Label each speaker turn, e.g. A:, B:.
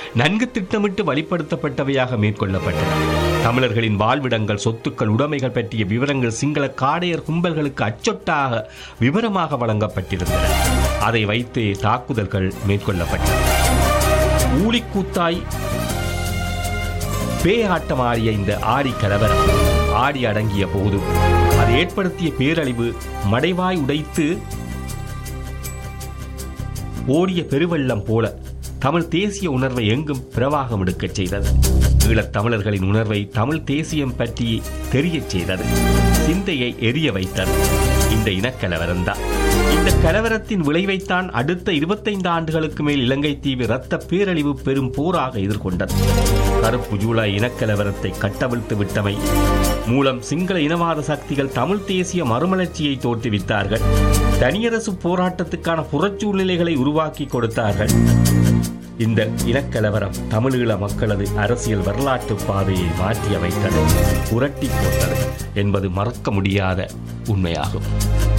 A: நன்கு திட்டமிட்டு வழிப்படுத்தப்பட்டவையாக மேற்கொள்ளப்பட்டன தமிழர்களின் வாழ்விடங்கள் சொத்துக்கள் உடைமைகள் பற்றிய விவரங்கள் சிங்கள காடையர் கும்பல்களுக்கு அச்சொட்டாக விவரமாக வழங்கப்பட்டிருந்தன அதை வைத்து தாக்குதல்கள் மேற்கொள்ளப்பட்டன ஊழிக்கூத்தாய் பேயாட்டம் ஆடிய இந்த ஆடி கலவரம் ஆடி அடங்கிய போது அது ஏற்படுத்திய பேரழிவு மடைவாய் உடைத்து ஓடிய பெருவெள்ளம் போல தமிழ் தேசிய உணர்வை எங்கும் பிரவாகம் எடுக்கச் செய்தது ஈழத் தமிழர்களின் உணர்வை தமிழ் தேசியம் பற்றி தெரியச் செய்தது சிந்தையை எரிய வைத்தது இந்த இனக்கலவரம்தான் இந்த கலவரத்தின் விளைவைத்தான் அடுத்த இருபத்தைந்து ஆண்டுகளுக்கு மேல் இலங்கை தீவு இரத்த பேரழிவு பெரும் போராக எதிர்கொண்டது கருப்பு ஜூலை இனக்கலவரத்தை கட்டவிழ்த்து விட்டமை மூலம் சிங்கள இனவாத சக்திகள் தமிழ் தேசிய மறுமலர்ச்சியை தோற்றுவித்தார்கள் தனியரசு போராட்டத்துக்கான புறச்சூழ்நிலைகளை உருவாக்கி கொடுத்தார்கள் இந்த இனக்கலவரம் தமிழீழ மக்களது அரசியல் வரலாற்று பாதையை மாற்றி அமைத்தது புரட்டி போட்டது என்பது மறக்க முடியாத உண்மையாகும்